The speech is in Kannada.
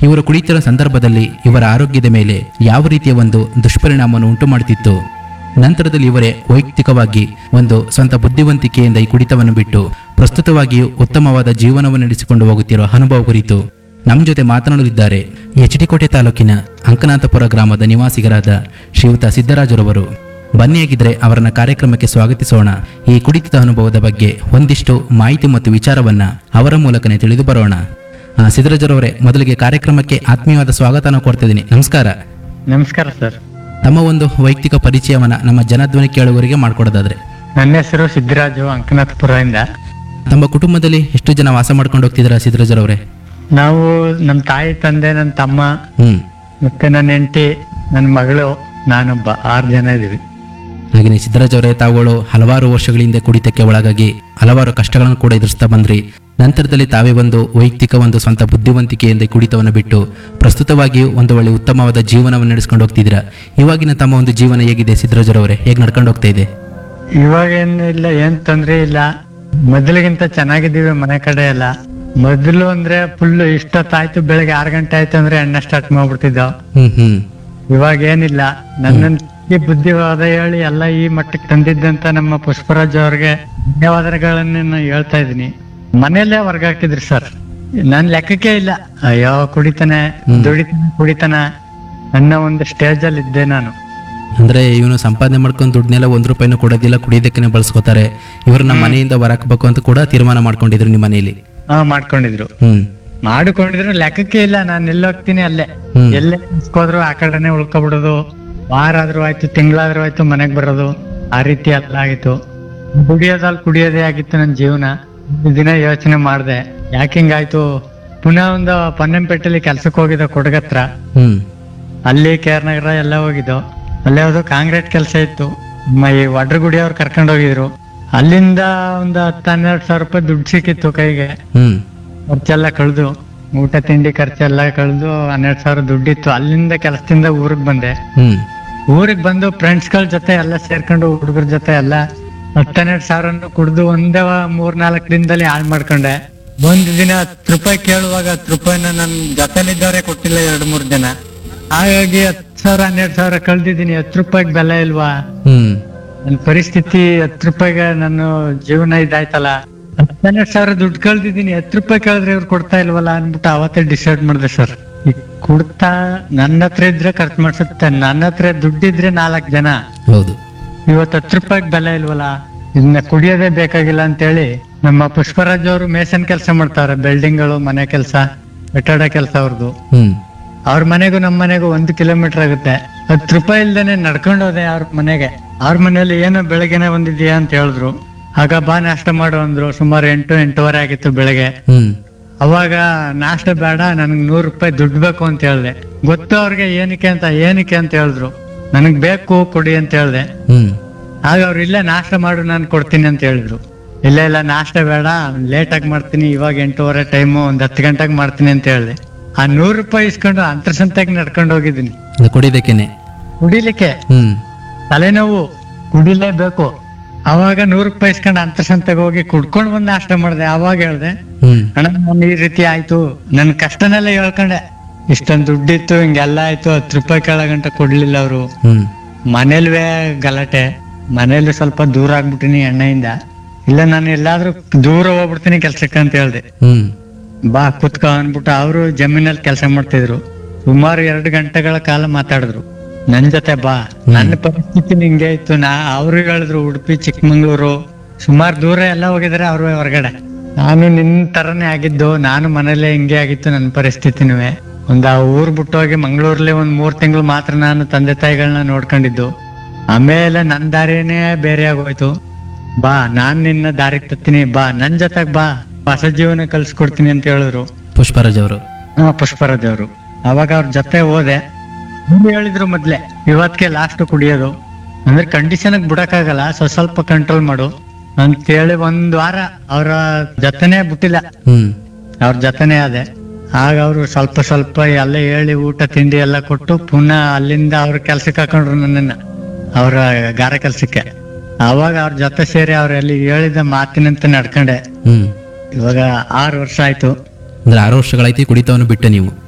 ಇವರು ಕುಡಿತಿರೋ ಸಂದರ್ಭದಲ್ಲಿ ಇವರ ಆರೋಗ್ಯದ ಮೇಲೆ ಯಾವ ರೀತಿಯ ಒಂದು ದುಷ್ಪರಿಣಾಮವನ್ನು ಉಂಟು ಮಾಡುತ್ತಿತ್ತು ನಂತರದಲ್ಲಿ ಇವರೇ ವೈಯಕ್ತಿಕವಾಗಿ ಒಂದು ಸ್ವಂತ ಬುದ್ಧಿವಂತಿಕೆಯಿಂದ ಈ ಕುಡಿತವನ್ನು ಬಿಟ್ಟು ಪ್ರಸ್ತುತವಾಗಿಯೂ ಉತ್ತಮವಾದ ಜೀವನವನ್ನು ನಡೆಸಿಕೊಂಡು ಹೋಗುತ್ತಿರುವ ಅನುಭವ ಕುರಿತು ನಮ್ಮ ಜೊತೆ ಮಾತನಾಡಲಿದ್ದಾರೆ ಎಚ್ ಡಿ ಕೋಟೆ ತಾಲೂಕಿನ ಅಂಕನಾಥಪುರ ಗ್ರಾಮದ ನಿವಾಸಿಗರಾದ ಶ್ರೀಯುತ ಸಿದ್ದರಾಜರವರು ಬನ್ನಿಯಾಗಿದ್ರೆ ಅವರನ್ನ ಕಾರ್ಯಕ್ರಮಕ್ಕೆ ಸ್ವಾಗತಿಸೋಣ ಈ ಕುಡಿತದ ಅನುಭವದ ಬಗ್ಗೆ ಒಂದಿಷ್ಟು ಮಾಹಿತಿ ಮತ್ತು ವಿಚಾರವನ್ನ ಅವರ ಮೂಲಕನೇ ತಿಳಿದು ಬರೋಣ ಆ, ಸಿದ್ದರಾಜರವರೇ ಮೊದಲಿಗೆ ಕಾರ್ಯಕ್ರಮಕ್ಕೆ ಆತ್ಮೀಯವಾದ ಸ್ವಾಗತನ ಕೊಡ್ತಿದ್ದೀನಿ ನಮಸ್ಕಾರ ನಮಸ್ಕಾರ ಸರ್ ತಮ್ಮ ಒಂದು ವೈಯಕ್ತಿಕ ಪರಿಚಯವನ್ನ ನಮ್ಮ ಜನಧ್ವನಿ ಕೇಳುವವರಿಗೆ ಮಾಡ್ಕೊಡೋದಾದ್ರೆ ನನ್ನ ಹೆಸರು ಸಿದ್ದರಾಜು ಅಂಕನಾಥಪುರದಿಂದ ತಮ್ಮ ಕುಟುಂಬದಲ್ಲಿ ಎಷ್ಟು ಜನ ವಾಸ ಮಾಡ್ಕೊಂಡು ಹೋಗ್ತಿದ್ದೀರಾ ಸಿದ್ದರಾಜರವರೇ ನಾವು ನಮ್ಮ ತಾಯಿ ತಂದೆ ನನ್ನ ತಮ್ಮ ಹ್ಮ್ ಮತ್ತೆ ನನ್ನ ಹೆಂಡತಿ ನನ್ನ ಮಗಳು ನಾನೊಬ್ಬ ಆರು ಜನ ಇದೀವಿ ಹಾಗೆಯೇ ಸಿದ್ದರಾಜ್ ಅವರೇ ತಾವುಗಳು ಹಲವಾರು ವರ್ಷಗಳ ಹಿಂದೆ ಕುಡಿತಕ್ಕೆ ಒಳಗಾಗಿ ಹಲವಾರು ಕಷ್ಟಗಳನ್ನು ಕೂಡ ಎದುರಿಸ್ತಾ ಬಂದ್ರಿ ನಂತರದಲ್ಲಿ ತಾವೇ ಒಂದು ವೈಯಕ್ತಿಕ ಒಂದು ಸ್ವಂತ ಬುದ್ಧಿವಂತಿಕೆಯಿಂದ ಈ ಕುಡಿತವನ್ನು ಬಿಟ್ಟು ಪ್ರಸ್ತುತವಾಗಿಯೂ ಒಂದು ಒಳ್ಳೆ ಉತ್ತಮವಾದ ಜೀವನವನ್ನು ನಡೆಸ್ಕೊಂಡು ಹೋಗ್ತಿದ್ದೀರಾ ಇವಾಗಿನ ತಮ್ಮ ಒಂದು ಜೀವನ ಹೇಗಿದೆ ಸಿದ್ದರಾಜ್ ಅವರೇ ಹೇಗೆ ನಡ್ಕೊಂಡು ಹೋಗ್ತಾ ಇದೆ ಇವಾಗ ಏನು ಇಲ್ಲ ಏನ್ ತೊಂದ್ರೆ ಇಲ್ಲ ಮೊದಲಿಗಿಂತ ಚೆನ್ನಾಗಿದ್ದೀವಿ ಮನೆ ಕಡೆ ಎಲ್ಲ ಮೊದಲು ಅಂದ್ರೆ ಫುಲ್ ಇಷ್ಟೊತ್ತಾಯ್ತು ಬೆಳಗ್ಗೆ ಆರು ಗಂಟೆ ಆಯ್ತು ಅಂದ್ರೆ ಎಣ್ಣೆ ಸ್ಟಾರ್ಟ್ ಮಾಡ್ಬಿಡ್ತಿದ್ದೋ ಹ್ಮ್ ಹ್ಮ್ ಇವಾಗ ಏನಿಲ್ಲ ನನ್ನ ಈ ಬುದ್ಧಿವಾದ ಹೇಳಿ ಎಲ್ಲ ಈ ಮಟ್ಟಕ್ಕೆ ತಂದಿದ್ದಂತ ನಮ್ಮ ಪುಷ್ಪರಾಜ್ ಅವ್ರಿಗೆ ಧನ್ಯವಾದಗಳನ್ನ ನಾನು ಹೇಳ್ತಾ ಇದೀನಿ ಮನೆಯಲ್ಲೇ ಹೊರ್ಗ್ ಹಾಕಿದ್ರಿ ಸರ್ ನನ್ ಲೆಕ್ಕಕ್ಕೆ ಇಲ್ಲ ಅಯ್ಯೋ ಕುಡಿತಾನೆ ದುಡಿತಾನೆ ಕುಡಿತಾನ ಅನ್ನೋ ಒಂದು ಸ್ಟೇಜ್ ಅಲ್ಲಿ ಇದ್ದೆ ನಾನು ಅಂದ್ರೆ ಇವನು ಸಂಪಾದನೆ ಮಾಡ್ಕೊಂಡು ದುಡ್ಡನ್ನೆಲ್ಲ ಒಂದ್ ರೂಪಾಯಿನೂ ಕೊಡೋದಿಲ್ಲ ಕುಡಿಯೋದಕ್ಕೆ ಬಳಸ್ಕೋತಾರೆ ಇವರು ನಮ್ಮ ಮನೆಯಿಂದ ಹೊರಕ್ಬೇಕು ಅಂತ ಕೂಡ ತೀರ್ಮಾನ ಮಾಡ್ಕೊಂಡಿದ್ರು ನಿಮ್ಮ ಮನೆಯಲ್ಲಿ ಹಾ ಮಾಡ್ಕೊಂಡಿದ್ರು ಹ್ಮ್ ಮಾಡ್ಕೊಂಡಿದ್ರು ಲೆಕ್ಕಕ್ಕೆ ಇಲ್ಲ ನಾನು ಎಲ್ಲಿ ಹೋಗ್ತೀನಿ ಅಲ್ಲೇ ಹ್ಮ್. ಎಲ್ಲೇ ಹೋದ್ರು ಆ ಕಡೆನೆ ಉಳ್ಕೊಬಿಡೋದು ವಾರ ಆದ್ರೂ ಆಯ್ತು ತಿಂಗಳಾದ್ರೂ ಆಯ್ತು ಮನೆಗ್ ಬರೋದು ಆ ರೀತಿ ಎಲ್ಲ ಆಗಿತ್ತು ಕುಡಿಯೋದಲ್ಲಿ ಕುಡಿಯೋದೇ ಆಗಿತ್ತು ನನ್ನ ಜೀವನ ಒಂದು ದಿನ ಯೋಚನೆ ಮಾಡ್ದೆ ಯಾಕೆ ಹಿಂಗಾಯ್ತು ಪುನಃ ಒಂದು ಪೊನ್ನಂಪೇಟೆಲಿ ಕೆಲ್ಸಕ್ಕೆ ಹೋಗಿದ್ದ ಕೊಡಗತ್ರ ಹ್ಮ್ ಅಲ್ಲಿ ಕೇರ್ ನಗರ ಎಲ್ಲ ಹೋಗಿದ್ದು ಅಲ್ಲೇ ಹೋದು ಕಾಂಕ್ರೀಟ್ ಕೆಲಸ ಇತ್ತು ಮ ಈ ವಡ್ರಗುಡಿ ಅವ್ರು ಕರ್ಕೊಂಡು ಹೋಗಿದ್ರು ಅಲ್ಲಿಂದ ಒಂದು ಹತ್ತು ಹನ್ನೆರಡು ಸಾವಿರ ರೂಪಾಯಿ ದುಡ್ಡು ಸಿಕ್ಕಿತ್ತು ಕೈಗೆ ಹ್ಮ್ ಖರ್ಚೆಲ್ಲ ಕಳೆದು ಊಟ ತಿಂಡಿ ಖರ್ಚೆಲ್ಲ ಕಳೆದು ಹನ್ನೆರಡು ಸಾವಿರ ದುಡ್ಡಿತ್ತು ಅಲ್ಲಿಂದ ಕೆಲಸದಿಂದ ಊರಿಗೆ ಬಂದೆ ಹ್ಮ್ ಊರಿಗೆ ಬಂದು ಫ್ರೆಂಡ್ಸ್ ಗಳ ಜೊತೆ ಎಲ್ಲ ಸೇರ್ಕೊಂಡು ಹುಡುಗರ ಜೊತೆ ಎಲ್ಲ ಹತ್ತೆರಡು ಸಾವಿರ ಕುಡ್ದು ಒಂದೇ ವ- ಮೂರ್ ನಾಲ್ಕು ದಿನದಲ್ಲಿ ಹಾಳು ಮಾಡ್ಕೊಂಡೆ ಒಂದ್ ದಿನ ಹತ್ತು ರೂಪಾಯಿ ಕೇಳುವಾಗ ಹತ್ತು ರೂಪಾಯಿನ ನನ್ ಜೊತೆಲಿದ್ದವರೇ ಕೊಟ್ಟಿಲ್ಲ ಎರಡು ಮೂರ್ ಜನ ಹಾಗಾಗಿ ಹತ್ತು ಸಾವಿರ ಹನ್ನೆರಡು ಸಾವಿರ ಕಳ್ದಿದ್ದೀನಿ ಹತ್ತು ರೂಪಾಯಿಗೆ ಬೆಲೆ ಇಲ್ವಾ ಹ್ಮ್ ನನ್ ಪರಿಸ್ಥಿತಿ ಹತ್ತು ರೂಪಾಯಿಗೆ ನನ್ನ ಜೀವನ ಇದಾಯ್ತಲ್ಲ ಹನ್ನೆರಡು ಸಾವಿರ ದುಡ್ಡು ಕಳ್ದಿದ್ದೀನಿ ಹತ್ತು ರೂಪಾಯಿ ಕಳೆದ್ರೆ ಇವ್ರು ಕೊಡ್ತಾ ಇಲ್ವಲ್ಲ ಅನ್ಬಿಟ್ಟು ಅವತ್ತೇ ಡಿಸೈಡ್ ಮಾಡಿದೆ ಸರ್ ಈ ಕುಡ್ತಾ ನನ್ನ ಹತ್ರ ಇದ್ರೆ ಖರ್ಚು ಮಾಡ್ಸುತ್ತೆ ನನ್ನ ಹತ್ರ ದುಡ್ಡಿದ್ರೆ ನಾಲ್ಕು ಜನ ಹೌದು ಇವತ್ತು ಹತ್ತು ರೂಪಾಯಿಗೆ ಬೆಲೆ ಇಲ್ವಲ್ಲ ಇದನ್ನ ಕುಡಿಯೋದೇ ಬೇಕಾಗಿಲ್ಲ ಅಂತೇಳಿ ನಮ್ಮ ಪುಷ್ಪರಾಜ್ ಅವರು ಮೇಸನ್ ಕೆಲಸ ಮಾಡ್ತಾವ್ರೆ ಬಿಲ್ಡಿಂಗ್ಗಳು ಮನೆ ಕೆಲಸ ಕಟ್ಟಡ ಕೆಲಸ ಅವ್ರದ್ದು ಹ್ಮ್ ಅವ್ರ ಮನೆಗೂ ನಮ್ಮ ಮನೆಗೂ ಒಂದು ಕಿಲೋಮೀಟರ್ ಆಗುತ್ತೆ ಹತ್ತು ರೂಪಾಯಿ ಇಲ್ದೇನೆ ನಡ್ಕೊಂಡು ಹೋದೆ ಅವ್ರ ಮನೆಗೆ ಅವ್ರ ಮನೇಲಿ ಏನೋ ಬೆಳಗ್ಗೆನೆ ಬಂದಿದ್ಯಾ ಅಂತ ಹೇಳಿದ್ರು ಆಗ ಬಾ ನಾಷ್ಟ ಮಾಡು ಅಂದ್ರು ಸುಮಾರು ಎಂಟು ಎಂಟೂವರೆ ಆಗಿತ್ತು ಬೆಳಗ್ಗೆ ಹ್ಮ್ ಅವಾಗ ನಾಷ್ಟ ಬೇಡ ನನ್ಗೆ ನೂರು ರೂಪಾಯಿ ದುಡ್ಡು ಬೇಕು ಅಂತ ಹೇಳ್ದೆ ಗೊತ್ತು ಅವ್ರಿಗೆ ಏನಕ್ಕೆ ಅಂತ ಏನಕ್ಕೆ ಅಂತ ಹೇಳಿದ್ರು ನನಗ್ ಬೇಕು ಕೊಡಿ ಅಂತ ಹೇಳ್ದೆ ಹ್ಮ್ ಆಗ ಅವ್ರು ಇಲ್ಲೇ ನಾಷ್ಟ ಮಾಡು ನಾನು ಕೊಡ್ತೀನಿ ಅಂತ ಹೇಳಿದ್ರು ಇಲ್ಲ ಇಲ್ಲ ನಾಷ್ಟ ಬೇಡ ಲೇಟ್ ಆಗಿ ಮಾಡ್ತೀನಿ ಇವಾಗ ಎಂಟೂವರೆ ಟೈಮು ಒಂದ್ ಹತ್ತು ಗಂಟೆಗೆ ಮಾಡ್ತೀನಿ ಅಂತ ಹೇಳ್ದೆ ಆ ನೂರು ರೂಪಾಯಿ ಇಸ್ಕೊಂಡು ಅಂತರ್ಸಂತೆಗೆ ನಡ್ಕೊಂಡು ಹೋಗಿದ್ದೀನಿ ಅದು ಕುಡಿಯೋದಕ್ಕೇನೆ ಕುಡಿಲಿಕ್ಕೆ ಹ್ಮ್ ತಲೆನೋವು ಕುಡಿಲೇಬೇಕು ಅವಾಗ ನೂರು ರೂಪಾಯಿ ಇಸ್ಕೊಂಡು ಅಂತರ್ಸಂತೆಗೆ ಹೋಗಿ ಕುಡ್ಕೊಂಡು ಬಂದು ನಾಷ್ಟ ಮಾಡಿದೆ ಅವಾಗ ಹೇಳ್ದೆ ಹ್ಮ್ ಅಣ್ಣ ನಾನು ಈ ರೀತಿ ಆಯ್ತು ನನ್ ಕಷ್ಟನೆಲ್ಲ ಹೇಳ್ಕೊಂಡೆ ಇಷ್ಟೊಂದು ದುಡ್ಡಿತ್ತು ಹಿಂಗೆಲ್ಲ ಆಯ್ತು ಹತ್ತು ರೂಪಾಯಿ ಕೆಳಗಂಟ ಕೊಡ್ಲಿಲ್ಲ ಅವರು ಹ್ಮ್ ಮನೇಲ್ವೇ ಗಲಾಟೆ ಮನೇಲಿ ಸ್ವಲ್ಪ ದೂರ ಆಗ್ಬಿಟ್ಟಿನಿ ಎಣ್ಣೆಯಿಂದ ಇಲ್ಲ ನಾನು ಎಲ್ಲಾದ್ರೂ ದೂರ ಹೋಗ್ಬಿಡ್ತೀನಿ ಕೆಲ್ಸಕ್ಕೆ ಅಂತ ಹೇಳ್ದೆ ಹ್ಮ್ ಬಾ ಕುತ್ಕೋ ಅನ್ಬಿಟ್ಟು ಅವರು ಜಮೀನಲ್ಲಿ ಕೆಲಸ ಮಾಡ್ತಿದ್ರು ಸುಮಾರು ಎರಡು ಗಂಟೆಗಳ ಕಾಲ ಮಾತಾಡಿದ್ರು ನನ್ ಜೊತೆ ಬಾ ನನ್ನ ಪರಿಸ್ಥಿತಿ ನಿಂಗೆ ಇತ್ತು ನಾ ಅವ್ರು ಹೇಳಿದ್ರು ಉಡುಪಿ ಚಿಕ್ಕಮಂಗ್ಳೂರು ಸುಮಾರು ದೂರ ಎಲ್ಲ ಹೋಗಿದಾರೆ ಅವ್ರು ಹೊರಗಡೆ ನಾನು ನಿನ್ ತರನೇ ಆಗಿದ್ದು ನಾನು ಮನೇಲೆ ಹಿಂಗೆ ಆಗಿತ್ತು ನನ್ನ ಪರಿಸ್ಥಿತಿನೂ ಒಂದ್ ಆ ಊರ್ ಬಿಟ್ಟು ಹೋಗಿ ಮಂಗಳೂರಲ್ಲಿ ಒಂದ್ ಮೂರ್ ತಿಂಗಳು ಮಾತ್ರ ನಾನು ತಂದೆ ತಾಯಿಗಳನ್ನ ನೋಡ್ಕೊಂಡಿದ್ದು ಆಮೇಲೆ ನನ್ ದಾರಿನೇ ಬೇರೆ ಆಗೋಯ್ತು ಬಾ ನಾನ್ ನಿನ್ನ ದಾರಿಗೆ ತತ್ತೀನಿ ಬಾ ನನ್ ಜೊತೆಗ್ ಬಾ ಹೊಸ ಜೀವನ ಕಲ್ಸ್ಕೊಡ್ತೀನಿ ಅಂತ ಹೇಳಿದ್ರು ಪುಷ್ಪರಾಜ್ ಅವರು ಹಾ ಪುಷ್ಪರಾಜ್ ಅವರು ಅವಾಗ ಅವ್ರ ಜೊತೆ ಹೋದೆ ಅವ್ರು ಹೇಳಿದ್ರು ಮೊದ್ಲೆ ಇವತ್ಗೆ ಲಾಸ್ಟ್ ಕುಡಿಯೋದು ಅಂದ್ರೆ ಕಂಡೀಷನ್ ಬಿಡಕ್ಕಾಗಲ್ಲ ಸ್ವಲ್ಪ ಸ್ವಲ್ಪ ಕಂಟ್ರೋಲ್ ಮಾಡು ಅಂತೇಳಿ ಒಂದ್ ವಾರ ಅವರ ಜೊತೆನೆ ಬಿಟ್ಟಿಲ್ಲ ಹ್ಮ್ ಅವ್ರ ಜೊತೆನೆ ಅದೇ ಆಗ ಅವರು ಸ್ವಲ್ಪ ಸ್ವಲ್ಪ ಎಲ್ಲ ಹೇಳಿ ಊಟ ತಿಂಡಿ ಎಲ್ಲ ಕೊಟ್ಟು ಪುನಃ ಅಲ್ಲಿಂದ ಅವ್ರ ಕೆಲ್ಸಕ್ಕೆ ಹಾಕೊಂಡ್ರು ನನ್ನನ್ನ ಅವ್ರ ಗಾರ ಕೆಲ್ಸಕ್ಕೆ ಅವಾಗ ಅವ್ರ ಜೊತೆ ಸೇರಿ ಅವ್ರಲ್ಲಿ ಹೇಳಿದ ಮಾತಿನಂತೆ ನಡ್ಕೊಂಡೆ ಹ್ಮ್ ಇವಾಗ ಆರು ವರ್ಷ ಆಯ್ತು ಅಂದ್ರೆ ಆರು ವರ್ಷಗಳಾಯ್ತು ಈ ಕುಡಿತವನ್ನು ಬಿಟ್ಟು ನೀವು